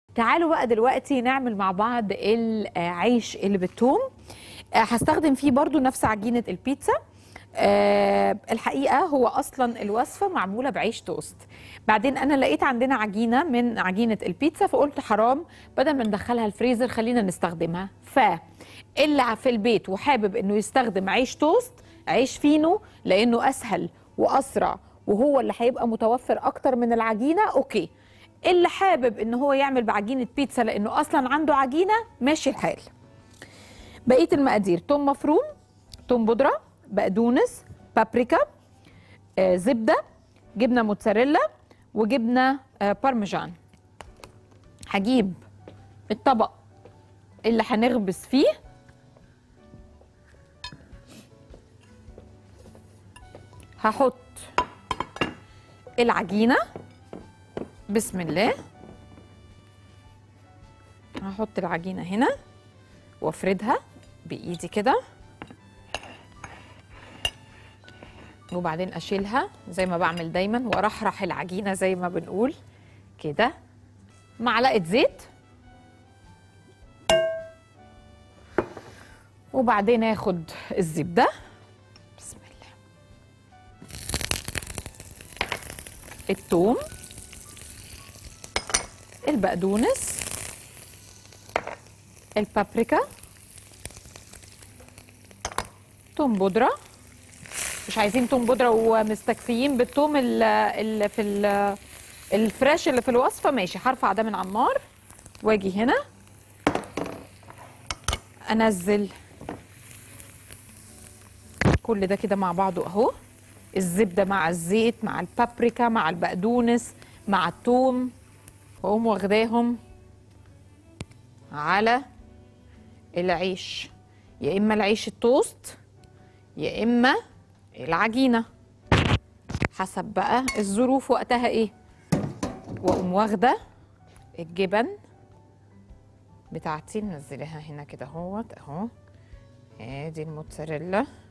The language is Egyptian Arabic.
تعالوا بقى دلوقتي نعمل مع بعض العيش اللي بالثوم آه، هستخدم فيه برضو نفس عجينة البيتزا أه الحقيقة هو أصلا الوصفة معمولة بعيش توست بعدين أنا لقيت عندنا عجينة من عجينة البيتزا فقلت حرام بدل ما ندخلها الفريزر خلينا نستخدمها فاللي في البيت وحابب إنه يستخدم عيش توست عيش فينو لأنه أسهل وأسرع وهو اللي هيبقى متوفر أكتر من العجينة أوكي اللي حابب إن هو يعمل بعجينة بيتزا لأنه أصلا عنده عجينة ماشي الحال بقيه المقادير توم مفروم توم بودره بقدونس بابريكا آه، زبده جبنه موتزاريلا وجبنه آه، بارميجان هجيب الطبق اللي هنخبز فيه هحط العجينه بسم الله هحط العجينه هنا وافردها بايدي كده وبعدين اشيلها زي ما بعمل دايما وارحرح العجينه زي ما بنقول كده معلقه زيت وبعدين اخد الزبده بسم الله الثوم البقدونس البابريكا توم بودرة مش عايزين توم بودرة ومستكفيين بالثوم ال- اللي في ال- الفريش اللي في الوصفة ماشي هرفع ده من على النار واجي هنا انزل كل ده كده مع بعضه اهو الزبدة مع الزيت مع البابريكا مع البقدونس مع الثوم واقوم واخداهم على العيش يا اما العيش التوست يا اما العجينه حسب بقى الظروف وقتها ايه واقوم واخده الجبن بتاعتي منزلاها هنا كده اهوت اهو ادي الموتزاريلا